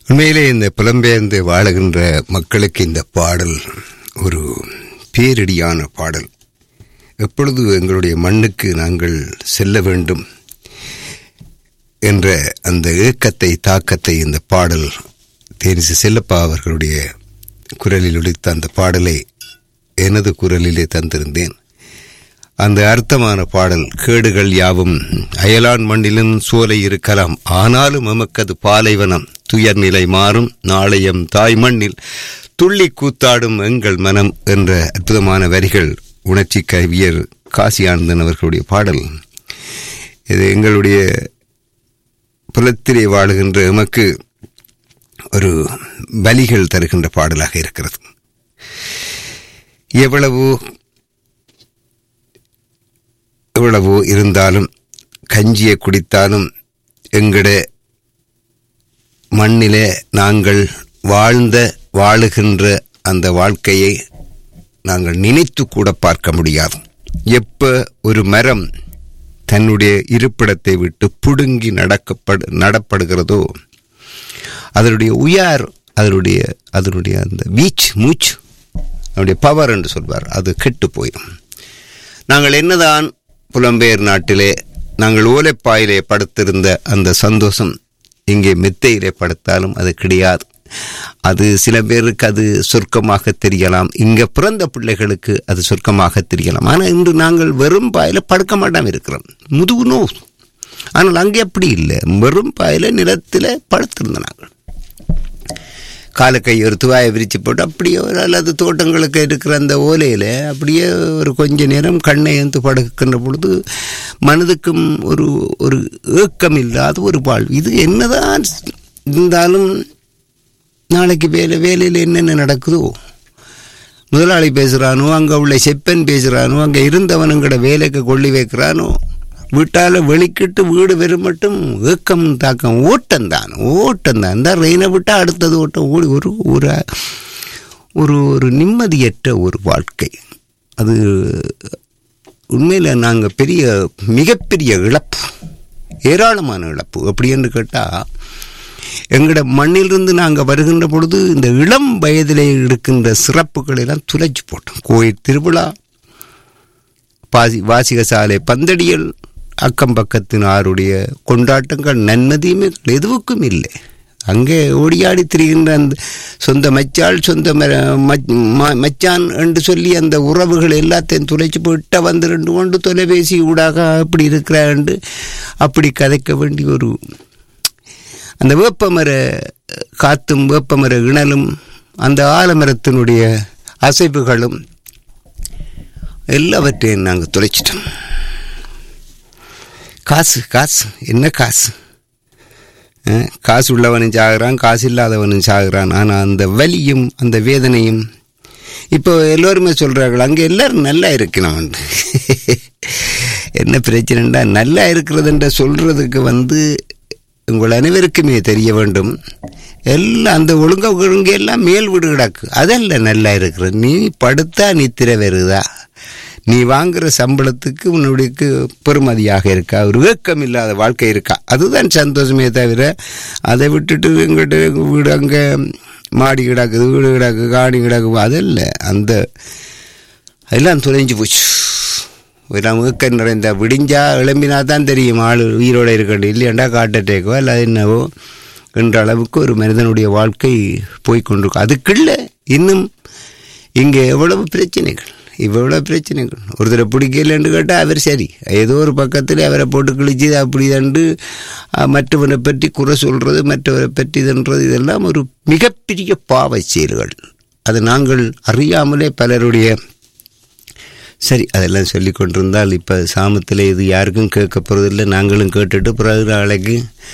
உண்மையிலே இந்த புலம்பெயர்ந்து வாழுகின்ற மக்களுக்கு இந்த பாடல் ஒரு பேரிடியான பாடல் எப்பொழுது எங்களுடைய மண்ணுக்கு நாங்கள் செல்ல வேண்டும் என்ற அந்த ஏக்கத்தை தாக்கத்தை இந்த பாடல் தேனிசு செல்லப்பா அவர்களுடைய குரலில் ஒலித்த அந்த பாடலை எனது குரலிலே தந்திருந்தேன் அந்த அர்த்தமான பாடல் கேடுகள் யாவும் அயலான் மண்ணிலும் சோலை இருக்கலாம் ஆனாலும் எமக்கது பாலைவனம் துயர் நிலை மாறும் நாளையம் தாய் மண்ணில் துள்ளி கூத்தாடும் எங்கள் மனம் என்ற அற்புதமான வரிகள் உணர்ச்சி கவியர் காசி ஆனந்தன் அவர்களுடைய பாடல் இது எங்களுடைய புலத்திலே வாழுகின்ற எமக்கு ஒரு பலிகள் தருகின்ற பாடலாக இருக்கிறது எவ்வளவு எவ்வளவோ இருந்தாலும் கஞ்சியை குடித்தாலும் எங்கட மண்ணிலே நாங்கள் வாழ்ந்த வாழுகின்ற அந்த வாழ்க்கையை நாங்கள் நினைத்து கூட பார்க்க முடியாது எப்ப ஒரு மரம் தன்னுடைய இருப்பிடத்தை விட்டு புடுங்கி நடக்கப்படு நடப்படுகிறதோ அதனுடைய உயார் அதனுடைய அதனுடைய அந்த வீச் மூச்சு அதனுடைய பவர் என்று சொல்வார் அது கெட்டு போயிடும் நாங்கள் என்னதான் புலம்பெயர் நாட்டிலே நாங்கள் ஓலைப்பாயிலே படுத்திருந்த அந்த சந்தோஷம் இங்கே மெத்தையிலே படுத்தாலும் அது கிடையாது அது சில பேருக்கு அது சொர்க்கமாக தெரியலாம் இங்கே பிறந்த பிள்ளைகளுக்கு அது சொர்க்கமாக தெரியலாம் ஆனால் இன்று நாங்கள் வெறும் பாயில படுக்க மாட்டாம இருக்கிறோம் முதுகு நோ ஆனால் அங்கே அப்படி இல்லை வெறும் பாயில நிலத்தில் படுத்திருந்த நாங்கள் காலை கை ஒரு துவாயை விரித்து போட்டு அப்படியே ஒரு அல்லது தோட்டங்களுக்கு இருக்கிற அந்த ஓலையில் அப்படியே ஒரு கொஞ்ச நேரம் கண்ணை ஏந்து படுக்கின்ற பொழுது மனதுக்கும் ஒரு ஒரு ஏக்கம் இல்லாத ஒரு வாழ்வு இது என்னதான் இருந்தாலும் நாளைக்கு வேலை வேலையில் என்னென்ன நடக்குதோ முதலாளி பேசுகிறானோ அங்கே உள்ள செப்பன் பேசுகிறானோ அங்கே இருந்தவனுங்கட வேலைக்கு கொள்ளி வைக்கிறானோ வீட்டால் வெளிக்கிட்டு வீடு வெறும் மட்டும் ஏக்கம் தாக்கம் ஓட்டம்தான் ஓட்டம்தான் இந்த ரெயினை விட்டால் அடுத்தது ஓட்டம் ஓடி ஒரு ஒரு ஒரு ஒரு நிம்மதியற்ற ஒரு வாழ்க்கை அது உண்மையில் நாங்கள் பெரிய மிகப்பெரிய இழப்பு ஏராளமான இழப்பு அப்படின்னு கேட்டால் எங்களோட மண்ணிலிருந்து நாங்கள் வருகின்ற பொழுது இந்த இளம் வயதிலே இருக்கின்ற சிறப்புகளை எல்லாம் துளைச்சி போட்டோம் கோயில் திருவிழா பாசி வாசிக சாலை பந்தடியல் அக்கம் பக்கத்தினாருடைய கொண்டாட்டங்கள் நன்மதியுமே எதுவுக்கும் இல்லை அங்கே ஓடியாடி திரிகின்ற அந்த சொந்த மச்சாள் சொந்த மச்சான் என்று சொல்லி அந்த உறவுகள் எல்லாத்தையும் துளைச்சி போயிட்ட வந்து ரெண்டு கொண்டு தொலைபேசி ஊடாக அப்படி இருக்கிறாண்டு அப்படி கதைக்க வேண்டிய ஒரு அந்த வேப்பமர காத்தும் வேப்பமர இணலும் அந்த ஆலமரத்தினுடைய அசைவுகளும் எல்லாவற்றையும் நாங்கள் தொலைச்சிட்டோம் காசு காசு என்ன காசு காசு உள்ளவனும் சாகுறான் காசு இல்லாதவனும் சாகுறான் ஆனால் அந்த வலியும் அந்த வேதனையும் இப்போ எல்லோருமே சொல்கிறார்கள் அங்கே எல்லோரும் நல்லா இருக்கணும் என்ன பிரச்சனைண்டா நல்லா இருக்கிறதுன்ற சொல்கிறதுக்கு வந்து உங்கள் அனைவருக்குமே தெரிய வேண்டும் எல்லாம் அந்த ஒழுங்க ஒழுங்க எல்லாம் மேல் வீடு கிடக்கு அதல்ல நல்லா இருக்கிறது நீ படுத்தா நித்திர வருதா நீ வாங்குற சம்பளத்துக்கு உன்னுடைய பெருமதியாக இருக்கா ஒரு ஏக்கம் இல்லாத வாழ்க்கை இருக்கா அதுதான் சந்தோஷமே தவிர அதை விட்டுட்டு எங்கிட்ட வீடு அங்கே மாடி கிடக்குது வீடு கிடக்கு காணி கிடக்கு அதல்ல அந்த அதெல்லாம் தொலைஞ்சு போச்சு எல்லாம் ஏக்கம் நிறைந்த விடிஞ்சா எழும்பினா தான் தெரியும் ஆள் உயிரோடு இருக்கட்டும் இல்லையாண்டா கார்ட் அட்டேக்கோ இல்லை என்னவோ என்ற அளவுக்கு ஒரு மனிதனுடைய வாழ்க்கை போய்கொண்டிருக்கும் அதுக்குள்ள இன்னும் இங்கே எவ்வளவு பிரச்சனைகள் இவ்வளோ பிரச்சனைகள் ஒருத்தரை பிடிக்கலன்னு கேட்டால் அவர் சரி ஏதோ ஒரு பக்கத்தில் அவரை போட்டு கிழிச்சு அப்படி தண்டு மற்றவனை பற்றி குறை சொல்கிறது மற்றவரை பற்றி இதுன்றது இதெல்லாம் ஒரு மிகப்பெரிய பாவ செயல்கள் அது நாங்கள் அறியாமலே பலருடைய சரி அதெல்லாம் சொல்லி கொண்டிருந்தால் இப்போ சாமத்தில் இது யாருக்கும் கேட்க போகிறதில்லை நாங்களும் கேட்டுட்டு பிறகு நாளைக்கு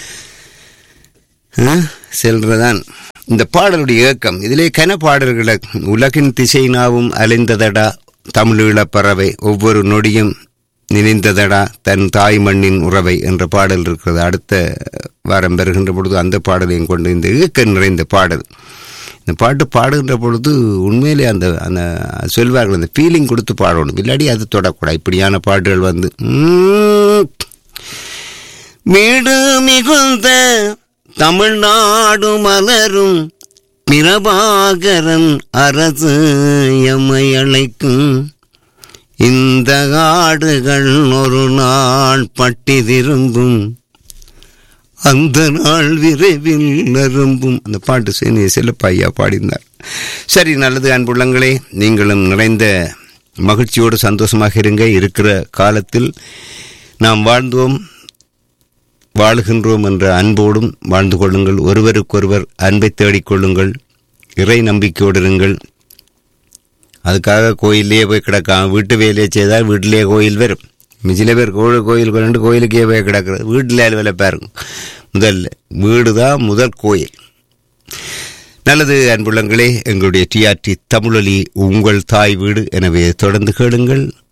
செல்றதான் இந்த பாடலுடைய இயக்கம் இதிலே கன பாடல்களை உலகின் திசைனாவும் அலைந்ததடா தமிழீழ பறவை ஒவ்வொரு நொடியும் நினைந்ததடா தன் தாய் மண்ணின் உறவை என்ற பாடல் இருக்கிறது அடுத்த வாரம் பெறுகின்ற பொழுது அந்த பாடலையும் கொண்டு இந்த இயக்கம் நிறைந்த பாடல் இந்த பாட்டு பாடுகின்ற பொழுது உண்மையிலே அந்த அந்த சொல்வார்கள் அந்த ஃபீலிங் கொடுத்து பாடணும் இல்லாடி அது தொடக்கூடாது இப்படியான பாட்டுகள் வந்து வீடு மிகுந்த தமிழ்நாடு மலரும் பிரபாகரன் அரசு எம்மை அழைக்கும் இந்த ஆடுகள் ஒரு நாள் பட்டி திரும்பும் அந்த நாள் விரைவில் நரும்பும் அந்த பாட்டு சேனி செல்லப்பையா பாடினார் சரி நல்லது அன்புள்ளங்களே நீங்களும் நிறைந்த மகிழ்ச்சியோடு சந்தோஷமாக இருங்க இருக்கிற காலத்தில் நாம் வாழ்ந்தோம் வாழுகின்றோம் என்ற அன்போடும் வாழ்ந்து கொள்ளுங்கள் ஒருவருக்கொருவர் அன்பை தேடிக்கொள்ளுங்கள் இறை நம்பிக்கையோடு இருங்கள் அதுக்காக கோயிலே போய் கிடக்காம வீட்டு வேலையை செய்தால் வீட்டிலேயே கோயில் வரும் சில பேர் கோயில் கோயில் ரெண்டு கோயிலுக்கே போய் கிடக்கிறது வீட்டில் வேலை பாருங்க முதல்ல வீடு தான் முதல் கோயில் நல்லது அன்புள்ளங்களே எங்களுடைய டிஆர்டி தமிழொலி உங்கள் தாய் வீடு எனவே தொடர்ந்து கேளுங்கள்